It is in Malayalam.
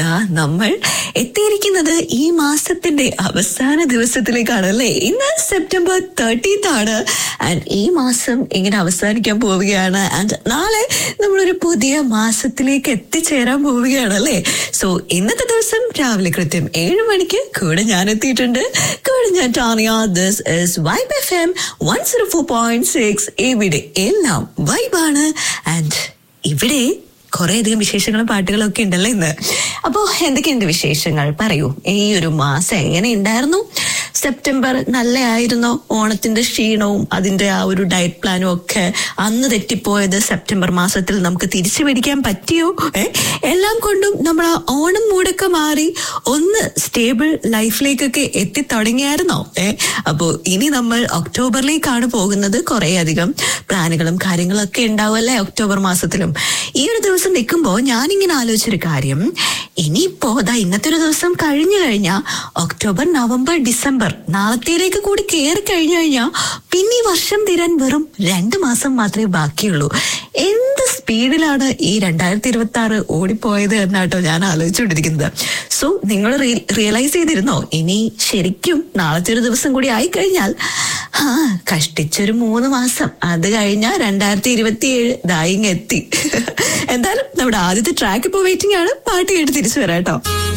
ദാ നമ്മൾ എത്തിയിരിക്കുന്നത് ഈ മാസത്തിന്റെ അവസാന ദിവസത്തിലേക്കാണ് അല്ലേ ഇന്ന് സെപ്റ്റംബർ തേർട്ടീത്ത് ആണ് ആൻഡ് ഈ മാസം ഇങ്ങനെ അവസാനിക്കാൻ പോവുകയാണ് ആൻഡ് നാളെ നമ്മളൊരു പുതിയ മാസത്തിലേക്ക് എത്തിച്ചേരാൻ പോവുകയാണ് അല്ലേ സോ ഇന്നത്തെ ദിവസം രാവിലെ കൃത്യം ഏഴ് മണിക്ക് കൂടെ ഞാൻ എത്തിയിട്ടുണ്ട് കൂടെ ഞാൻ Tania this is Vibe F M one zero four point six ഇവിടെ എല്ലാം വൈബാണ് ആൻഡ് ഇവിടെ കുറെ അധികം വിശേഷങ്ങളും പാട്ടുകളും ഒക്കെ ഉണ്ടല്ലോ ഇന്ന് അപ്പോ എന്തൊക്കെയുണ്ട് വിശേഷങ്ങൾ പറയൂ ഈ ഒരു മാസം എങ്ങനെ ഉണ്ടായിരുന്നു സെപ്റ്റംബർ നല്ലതായിരുന്നോ ഓണത്തിന്റെ ക്ഷീണവും അതിന്റെ ആ ഒരു ഡയറ്റ് പ്ലാനും ഒക്കെ അന്ന് തെറ്റിപ്പോയത് സെപ്റ്റംബർ മാസത്തിൽ നമുക്ക് തിരിച്ചു പിടിക്കാൻ പറ്റിയോ ഏ എല്ലാം കൊണ്ടും നമ്മൾ ആ ഓണം മൂടൊക്കെ മാറി ഒന്ന് സ്റ്റേബിൾ ലൈഫിലേക്കൊക്കെ എത്തി തുടങ്ങിയായിരുന്നോ ഏ അപ്പോ ഇനി നമ്മൾ ഒക്ടോബറിലേക്കാണ് പോകുന്നത് കുറെ അധികം പ്ലാനുകളും കാര്യങ്ങളും ഒക്കെ ഉണ്ടാവുമല്ലേ ഒക്ടോബർ മാസത്തിലും ഈ ഒരു ദിവസം നിൽക്കുമ്പോൾ ഞാനിങ്ങനെ ആലോചിച്ചൊരു കാര്യം ഇനിയിപ്പോ ദാ ഇന്നത്തെ ഒരു ദിവസം കഴിഞ്ഞു കഴിഞ്ഞാൽ ഒക്ടോബർ നവംബർ ഡിസംബർ നാളത്തേലേക്ക് കൂടി കയറി കഴിഞ്ഞു കഴിഞ്ഞാൽ പിന്നെ ഈ വർഷം തീരാൻ വെറും രണ്ട് മാസം മാത്രമേ ബാക്കിയുള്ളൂ എന്ത് സ്പീഡിലാണ് ഈ രണ്ടായിരത്തി ഇരുപത്തി ആറ് ഓടിപ്പോയത് എന്നാട്ടോ ഞാൻ ആലോചിച്ചുകൊണ്ടിരിക്കുന്നത് സോ നിങ്ങൾ റിയലൈസ് ചെയ്തിരുന്നോ ഇനി ശരിക്കും നാളത്തെ ഒരു ദിവസം കൂടി ആയി കഴിഞ്ഞാൽ ആ കഷ്ടിച്ചൊരു മൂന്ന് മാസം അത് കഴിഞ്ഞാൽ രണ്ടായിരത്തി ഇരുപത്തി ഏഴ് ദായിങ് എത്തി എന്തായാലും നമ്മുടെ ആദ്യത്തെ ട്രാക്ക് ഇപ്പോൾ വെയിറ്റിംഗ് ആണ് പാട്ട് കേട്ട് തിരിച്ചു വരാം കേട്ടോ